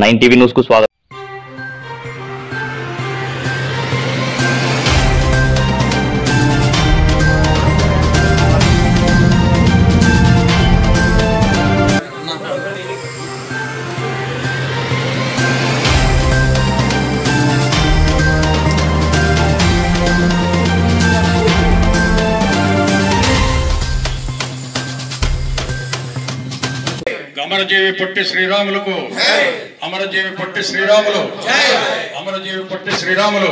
nine TV news కు స్వాగతం అమరజీవి పొట్టి శ్రీరాములకు అమరజీవి పొట్టి శ్రీరాములు అమరజీవి పొట్టి శ్రీరాములు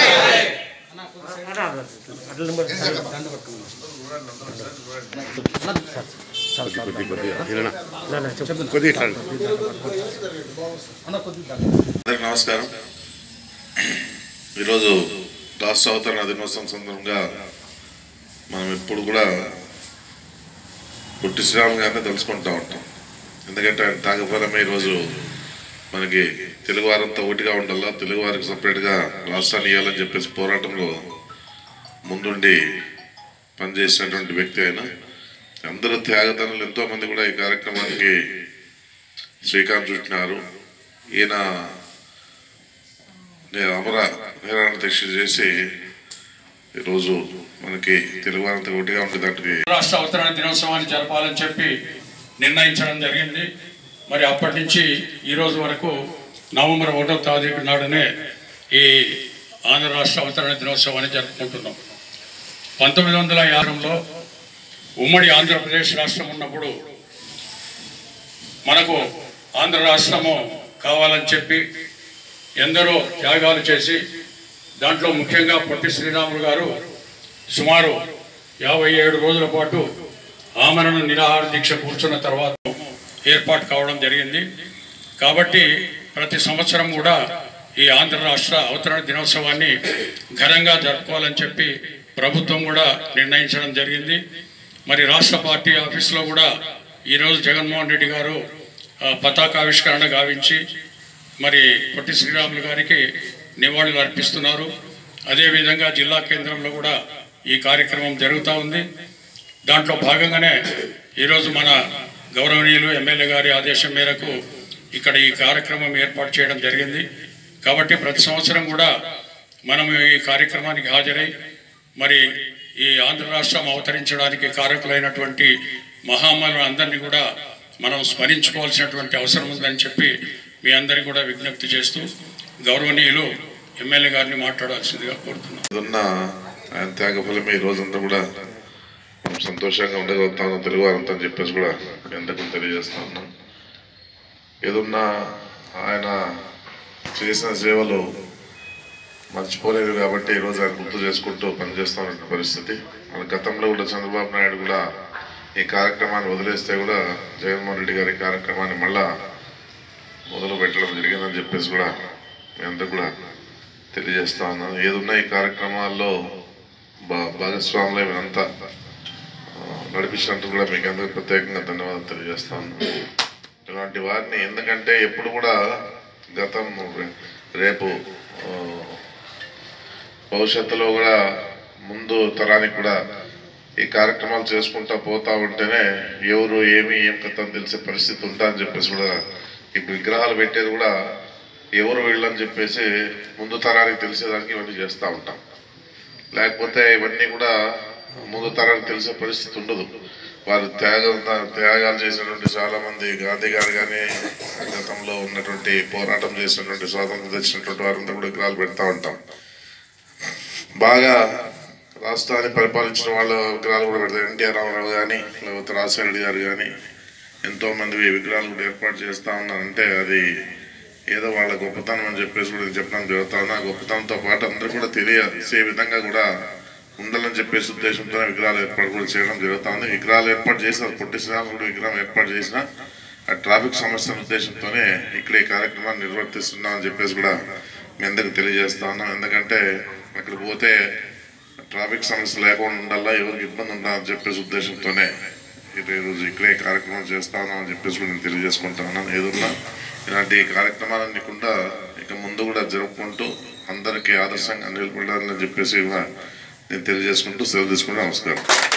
అందరికి నమస్కారం ఈరోజు రాష్ట్ర అవతరణ దినోత్సవం సందర్భంగా మనం ఎప్పుడు కూడా పొట్టి శ్రీరామ్ గారిని తెలుసుకుంటూ ఉంటాం ఎందుకంటే ఆయన తాగఫలమే ఈరోజు మనకి తెలుగు వారంతా ఒకటిగా ఉండాలా తెలుగు వారికి సపరేట్గా రాష్ట్రాన్ని ఇవ్వాలని చెప్పేసి పోరాటంలో ముందుండి పనిచేసినటువంటి వ్యక్తి ఆయన అందరూ త్యాగతనులు ఎంతో మంది కూడా ఈ కార్యక్రమానికి శ్రీకారం చుట్టినారు ఈయన నేను అమర నిరాణ దీక్ష చేసి ఈరోజు మనకి తెలుగు వారంతా ఒకటిగా ఉండే దానికి రాష్ట్ర అవతరణ దినోత్సవాన్ని జరపాలని చెప్పి నిర్ణయించడం జరిగింది మరి అప్పటి నుంచి ఈ రోజు వరకు నవంబర్ ఒకటో తారీఖు నాడునే ఈ ఆంధ్ర రాష్ట్ర అవతరణ దినోత్సవాన్ని జరుపుకుంటున్నాం పంతొమ్మిది వందల యాభైలో ఉమ్మడి ఆంధ్రప్రదేశ్ రాష్ట్రం ఉన్నప్పుడు మనకు ఆంధ్ర రాష్ట్రము కావాలని చెప్పి ఎందరో త్యాగాలు చేసి దాంట్లో ముఖ్యంగా పొట్టి శ్రీరాములు గారు సుమారు యాభై ఏడు రోజుల పాటు ఆమరణ నిరాహార దీక్ష కూర్చున్న తర్వాత ఏర్పాటు కావడం జరిగింది కాబట్టి ప్రతి సంవత్సరం కూడా ఈ ఆంధ్ర రాష్ట్ర అవతరణ దినోత్సవాన్ని ఘనంగా జరుపుకోవాలని చెప్పి ప్రభుత్వం కూడా నిర్ణయించడం జరిగింది మరి రాష్ట్ర పార్టీ ఆఫీసులో కూడా ఈరోజు జగన్మోహన్ రెడ్డి గారు ఆ, పతాకావిష్కరణ గావించి మరి పొట్టి శ్రీరాములు గారికి నివాళులు అర్పిస్తున్నారు అదేవిధంగా జిల్లా కేంద్రంలో కూడా ఈ కార్యక్రమం జరుగుతూ ఉంది దాంట్లో భాగంగానే ఈరోజు మన గౌరవనీయులు ఎమ్మెల్యే గారి ఆదేశం మేరకు ఇక్కడ ఈ కార్యక్రమం ఏర్పాటు చేయడం జరిగింది కాబట్టి ప్రతి సంవత్సరం కూడా మనం ఈ కార్యక్రమానికి హాజరై మరి ఈ ఆంధ్ర రాష్ట్రం అవతరించడానికి కారకులైనటువంటి మహామనులు అందరినీ కూడా మనం స్మరించుకోవాల్సినటువంటి అవసరం ఉందని చెప్పి మీ అందరికీ కూడా విజ్ఞప్తి చేస్తూ గౌరవనీయులు ఎమ్మెల్యే గారిని మాట్లాడాల్సిందిగా కోరుతున్నాను ఏదన్నా ఆయన త్యాగ ఫలమే ఈ రోజంతా కూడా మనం సంతోషంగా ఉండగలుగుతాను తెలుగు వారంతా అని చెప్పేసి కూడా ఎంతకు తెలియజేస్తా ఉన్నాం ఏదన్నా ఆయన చేసిన సేవలు మర్చిపోలేదు కాబట్టి ఈరోజు ఆయన గుర్తు చేసుకుంటూ పనిచేస్తున్న పరిస్థితి మన గతంలో కూడా చంద్రబాబు నాయుడు కూడా ఈ కార్యక్రమాన్ని వదిలేస్తే కూడా జగన్మోహన్ రెడ్డి గారి కార్యక్రమాన్ని మళ్ళా మొదలు పెట్టడం జరిగిందని చెప్పేసి కూడా మీ అందరూ కూడా తెలియజేస్తా ఉన్నాను ఏదున్నా ఈ కార్యక్రమాల్లో భా- భాగస్వాములై మీరంతా ఆ, నడిపించినందుకు కూడా మీకు అందరికీ ప్రత్యేకంగా ధన్యవాదాలు తెలియజేస్తా ఉన్నాను ఇలాంటి వారిని ఎందుకంటే ఎప్పుడు కూడా గతం రే- రేపు ఆ, భవిష్యత్తులో కూడా ముందు తరానికి కూడా ఈ కార్యక్రమాలు చేసుకుంటా పోతా ఉంటేనే ఎవరు ఏమి ఏం కథ అని తెలిసే పరిస్థితి ఉంటా అని చెప్పేసి కూడా ఇప్పుడు విగ్రహాలు పెట్టేది కూడా ఎవరు వీళ్ళని చెప్పేసి ముందు తరానికి తెలిసేదానికి ఇవన్నీ చేస్తూ ఉంటాం లేకపోతే ఇవన్నీ కూడా ముందు తరానికి తెలిసే పరిస్థితి ఉండదు వారు త్యాగం త్యాగాలు చేసినటువంటి చాలా మంది గాంధీ గారు కానీ గతంలో ఉన్నటువంటి పోరాటం చేసినటువంటి స్వాతంత్రం తెచ్చినటువంటి వారంతా కూడా విగ్రహాలు పెడతా ఉంటాం బాగా రాష్ట్రాన్ని పరిపాలించిన వాళ్ళ విగ్రహాలు కూడా పెడతారు ఎన్టీఆర్ రామారావు కానీ లేకపోతే రాజశేఖర రెడ్డి గారు కానీ ఎంతో మంది విగ్రహాలు కూడా ఏర్పాటు చేస్తా ఉన్నారంటే అది ఏదో వాళ్ళ గొప్పతనం అని చెప్పేసి కూడా నేను చెప్పడం జరుగుతా ఉన్నా ఆ గొప్పతనంతో పాటు అందరూ కూడా తెలియసే విధంగా కూడా ఉండాలని చెప్పేసి ఉద్దేశంతో విగ్రహాలు ఏర్పాటు కూడా చేయడం జరుగుతా ఉంది విగ్రహాలు ఏర్పాటు చేసిన పొట్టి శ్రీరాముడు విగ్రహం ఏర్పాటు చేసిన ఆ ట్రాఫిక్ సమస్యల ఉద్దేశంతోనే ఇక్కడ ఈ కార్యక్రమాన్ని నిర్వర్తిస్తున్నామని చెప్పేసి కూడా మీ అందరికి తెలియజేస్తా ఉన్నాం ఎందుకంటే అక్కడ పోతే ట్రాఫిక్ సమస్య లేకుండా ఉండాలా ఎవరికి ఇబ్బంది ఉండాలని చెప్పేసి ఉద్దేశంతోనే ఇది ఈరోజు ఇక్కడే ఈ కార్యక్రమం చేస్తా ఉన్నాం అని చెప్పేసి కూడా నేను తెలియజేసుకుంటా ఉన్నాను ఏదన్నా ఇలాంటి కార్యక్రమాలన్నీ కూడా ఇక ముందు కూడా జరుపుకుంటూ అందరికీ ఆదర్శంగా నిలబడాలని చెప్పేసి కూడా నేను తెలియజేసుకుంటూ సెలవు తీసుకుంటూ నమస్కారం